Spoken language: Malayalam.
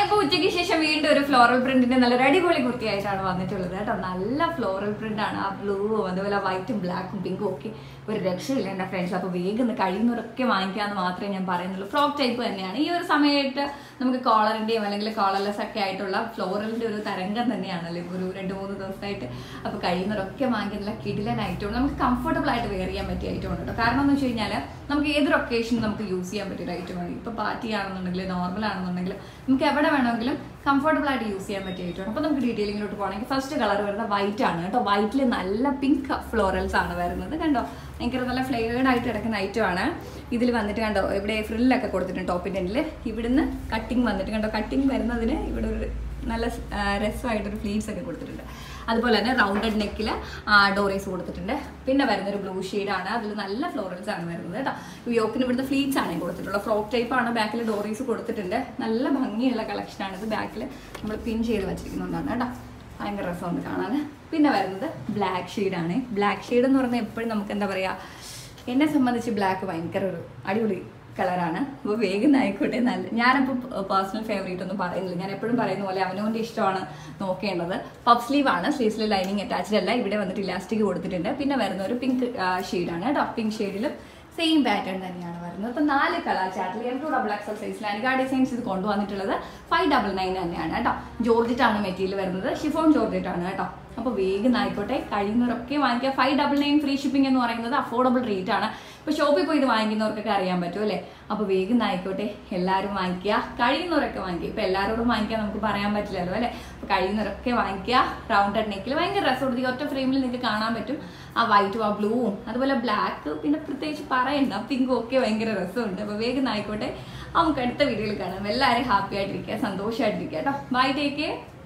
അപ്പൊ ഉച്ചയ്ക്ക് ശേഷം വീണ്ടും ഒരു ഫ്ലോറൽ പ്രിന്റിന്റെ നല്ലൊരു അടിപൊളി കുർത്തിയായിട്ടാണ് വന്നിട്ടുള്ളത് കേട്ടോ നല്ല ഫ്ലോറൽ പ്രിന്റ് ആണ് ആ ബ്ലൂവും അതുപോലെ വൈറ്റും ബ്ലാക്കും പിങ്കും ഒക്കെ ഒരു രക്ഷയില്ല എൻ്റെ ഫ്രണ്ട്സ് അപ്പോൾ വേഗം ഒന്ന് കഴിയുന്നവരൊക്കെ വാങ്ങിക്കാമെന്ന് മാത്രമേ ഞാൻ പറയുന്നുള്ളൂ ഫ്രോക്ക് ടൈപ്പ് തന്നെയാണ് ഈ ഒരു സമയത്ത് നമുക്ക് കോളറിന്റെയും അല്ലെങ്കിൽ കോളർലെസ് ഒക്കെ ആയിട്ടുള്ള ഫ്ലോറലിന്റെ ഒരു തരംഗം തന്നെയാണല്ലോ ഇപ്പോൾ ഒരു രണ്ട് മൂന്ന് ദിവസമായിട്ട് അപ്പോൾ കഴിയുന്നവരൊക്കെ വാങ്ങിക്കുന്നില്ല കിടിലൻ ഐറ്റം നമുക്ക് കംഫർട്ടബിൾ ആയിട്ട് വെയർ ചെയ്യാൻ പറ്റിയ ഐറ്റം ഉണ്ട് കേട്ടോ കാരണം എന്ന് വെച്ച് കഴിഞ്ഞാൽ നമുക്ക് ഏതൊരു ഒക്കേഷനും നമുക്ക് യൂസ് ചെയ്യാൻ പറ്റിയ ഒരു ഐറ്റമാണ് ഇപ്പോൾ പാർട്ടി ആണെന്നുണ്ടെങ്കിൽ നോർമൽ ആണെന്നുണ്ടെങ്കിൽ നമുക്ക് എവിടെ വേണമെങ്കിലും കംഫർട്ടബിൾ ആയിട്ട് യൂസ് ചെയ്യാൻ പറ്റിയ ഐറ്റമാണ് അപ്പോൾ നമുക്ക് ഡീറ്റെയിലിങ്ങിലോട്ട് പോകണമെങ്കിൽ ഫസ്റ്റ് കളർ വരുന്നത് വൈറ്റ് ആണ് കേട്ടോ വൈറ്റിൽ നല്ല പിങ്ക് ഫ്ലോറൽസ് ആണ് വരുന്നത് കണ്ടോ ഭയങ്കര നല്ല ഫ്ലേവേഡ് ആയിട്ട് കിടക്കുന്ന ഐറ്റം ആണ് ഇതിൽ വന്നിട്ട് കണ്ടോ ഇവിടെ ഫ്രില്ലൊക്കെ കൊടുത്തിട്ടുണ്ട് ടോപ്പിൻ്റെ എൻഡിൽ ഇവിടുന്ന് കട്ടിങ് വന്നിട്ട് കണ്ടോ കട്ടിങ് വരുന്നതിന് ഇവിടെ ഒരു നല്ല ആ, രസമായിട്ടൊരു ഫ്ലീറ്റ്സ് ഒക്കെ കൊടുത്തിട്ടുണ്ട് അതുപോലെ തന്നെ റൗണ്ടഡ് നെക്കിൽ ഡോറീസ് കൊടുത്തിട്ടുണ്ട് പിന്നെ വരുന്നൊരു ബ്ലൂ ആണ് അതിൽ നല്ല ഫ്ലോറൽസ് ആണ് വരുന്നത് കേട്ടോ യോക്കിന് ഇവിടുത്തെ ഫ്ലീറ്റ്സ് ആണ് കൊടുത്തിട്ടുള്ളത് ഫ്രോക്ക് ടൈപ്പ് ആണ് ബാക്കിൽ ഡോറീസ് കൊടുത്തിട്ടുണ്ട് നല്ല ഭംഗിയുള്ള കളക്ഷനാണ് ഇത് ബാക്കിൽ നമ്മൾ പിൻ ചെയ്ത് വെച്ചിരിക്കുന്നുണ്ടാണ് കേട്ടോ ഭയങ്കര രസമുണ്ട് കാണാൻ പിന്നെ വരുന്നത് ബ്ലാക്ക് ഷെയ്ഡാണ് ബ്ലാക്ക് ഷെയ്ഡ് എന്ന് പറഞ്ഞാൽ എപ്പോഴും നമുക്ക് എന്താ പറയുക എന്നെ സംബന്ധിച്ച് ബ്ലാക്ക് ഭയങ്കര ഒരു അടിപൊളി കളറാണ് അപ്പോൾ വേഗം ആയിക്കോട്ടെ നല്ല ഞാനപ്പോൾ പേഴ്സണൽ ഫേവറേറ്റ് ഒന്നും പറയുന്നില്ല ഞാൻ എപ്പോഴും പറയുന്ന പോലെ അവനവൻ്റെ ഇഷ്ടമാണ് നോക്കേണ്ടത് പഫ് സ്ലീവ് ആണ് സ്ലീവ്സിൽ ലൈനിങ് അറ്റാച്ച്ഡ് അല്ല ഇവിടെ വന്നിട്ട് ഇലാസ്റ്റിക് കൊടുത്തിട്ടുണ്ട് പിന്നെ വരുന്ന ഒരു പിങ്ക് ഷെയ്ഡാണ് കേട്ടോ പിങ്ക് ഷെയ്ഡിലും സെയിം പാറ്റേൺ തന്നെയാണ് വരുന്നത് അപ്പോൾ നാല് കളർ ചാർട്ടിൽ എം ടു ഡബിൾ എക്സൽ സൈസിലാണ് ആ ഡിസൈൻസ് ഇത് കൊണ്ടുവന്നിട്ടുള്ളത് ഫൈവ് ഡബിൾ നയൻ തന്നെയാണ് കേട്ടോ ജോർജറ്റ് ആണ് മെറ്റീരിയൽ വരുന്നത് ഷിഫോൺ ജോർജറ്റ് ആണ് കേട്ടോ അപ്പോൾ വേഗം ആയിക്കോട്ടെ കഴിയുന്നവരൊക്കെ വാങ്ങിക്കുക five double nine free shipping എന്ന് പറയുന്നത് അഫോർഡബിൾ റേറ്റ് ആണ് ഇപ്പോൾ ഷോപ്പിൽ പോയി ഇത് വാങ്ങിക്കുന്നവർക്കൊക്കെ അറിയാൻ പറ്റും അല്ലേ അപ്പോൾ വേഗം ആയിക്കോട്ടെ എല്ലാവരും വാങ്ങിക്കുക കഴിയുന്നവരൊക്കെ വാങ്ങിക്കുക ഇപ്പോൾ എല്ലാവരോടും വാങ്ങിക്കാൻ നമുക്ക് പറയാൻ പറ്റില്ലല്ലോ അല്ലേ അപ്പോൾ കഴിയുന്നവരൊക്കെ വാങ്ങിക്കുക റൗണ്ട് നെക്കിൽ ഭയങ്കര രസമുണ്ട് ഈ ഒറ്റ ഫ്രെയിമിൽ നിങ്ങൾക്ക് കാണാൻ പറ്റും ആ വൈറ്റും ആ ബ്ലൂവും അതുപോലെ ബ്ലാക്ക് പിന്നെ പ്രത്യേകിച്ച് പറയണ്ട പിങ്കും ഒക്കെ ഭയങ്കര രസമുണ്ട് അപ്പോൾ വേഗം ആയിക്കോട്ടെ നമുക്ക് അടുത്ത വീഡിയോയിൽ കാണാം എല്ലാവരും ഹാപ്പി ആയിട്ടിരിക്കുക സന്തോഷമായിട്ടിരിക്കുക കേട്ടോ ബൈ ടേക്ക്